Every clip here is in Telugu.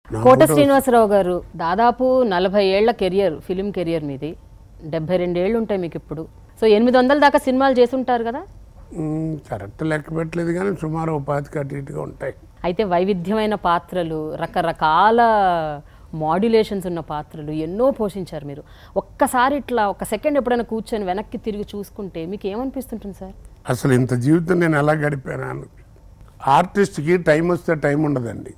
నా కోట photos- శ్రీనివాసరావు గారు దాదాపు నలభై ఏళ్ల కెరియర్ ఫిలిం కెరియర్ మీది డెబ్బై రెండేళ్ళు ఉంటాయి మీకు ఇప్పుడు సో ఎనిమిది వందల దాకా సినిమాలు చేసి ఉంటారు కదా మ్మ్, కరెక్ట్ లెక్క పెట్టలేదు కానీ సుమారు ఓ పాతిక అటు ఇటుగా ఉంటాయి అయితే వైవిధ్యమైన పాత్రలు రకరకాల మాడ్యులేషన్స్ ఉన్న పాత్రలు ఎన్నో పోషించారు మీరు ఒక్కసారి ఇట్లా ఒక సెకండ్ ఎప్పుడైనా కూర్చొని వెనక్కి తిరిగి చూసుకుంటే మీకు ఏమనిపిస్తుంటుంది సార్ అసలు ఇంత జీవితం నేను ఎలా గడిపాను అని ఆర్టిస్ట్కి టైం వస్తే టైం ఉండదండి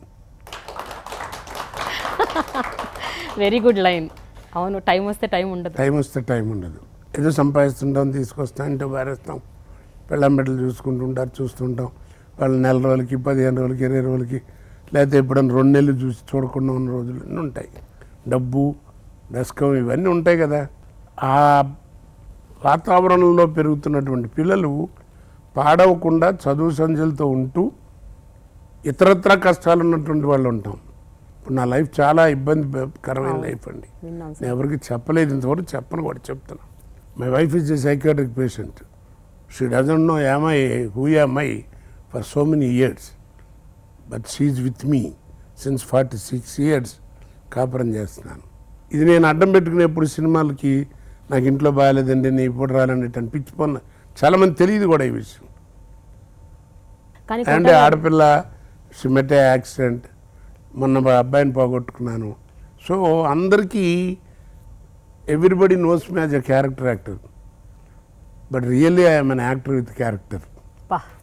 వెరీ గుడ్ లైన్ అవును టైం వస్తే టైం ఉండదు టైం వస్తే టైం ఉండదు ఏదో సంపాదిస్తుంటాం తీసుకొస్తాం ఇంటో పారేస్తాం పెళ్ళం బిడ్డలు చూసుకుంటూ ఉంటారు చూస్తుంటాం వాళ్ళు నెల రోజులకి పదిహేను రోజులకి ఇరవై రోజులకి లేకపోతే ఎప్పుడైనా రెండు నెలలు చూసి చూడకుండా ఉన్న రోజులు అన్నీ ఉంటాయి డబ్బు దశకం ఇవన్నీ ఉంటాయి కదా ఆ వాతావరణంలో పెరుగుతున్నటువంటి పిల్లలు పాడవకుండా చదువు సంధ్యలతో ఉంటూ ఇతరత్ర కష్టాలు ఉన్నటువంటి వాళ్ళు ఉంటాం ఇప్పుడు నా లైఫ్ చాలా ఇబ్బందికరమైన లైఫ్ అండి విన్నాం నేను ఎవరికి చెప్పలేదు ఇంతవరకు చెప్పను కూడా చెప్తున్నా my wife is a psychiatric patient she doesn't know I who I for so many years but she with me since forty six years కాపురం చేస్తున్నాను ఇది నేను అడ్డం పెట్టుకునేప్పుడు సినిమాలకి నాకు ఇంట్లో బాగాలేదండి నేను ఇప్పుడు రాలండి అని పిచ్చి పనులు చాలామంది తెలియదు కూడా ఈ విషయం కానీ అంటే ఆడపిల్ల సిమెటే యాక్సిడెంట్ మొన్న మా అబ్బాయిని పోగొట్టుకున్నాను సో అందరికీ everybody knows me as a character actor but really I'm an actor with character పా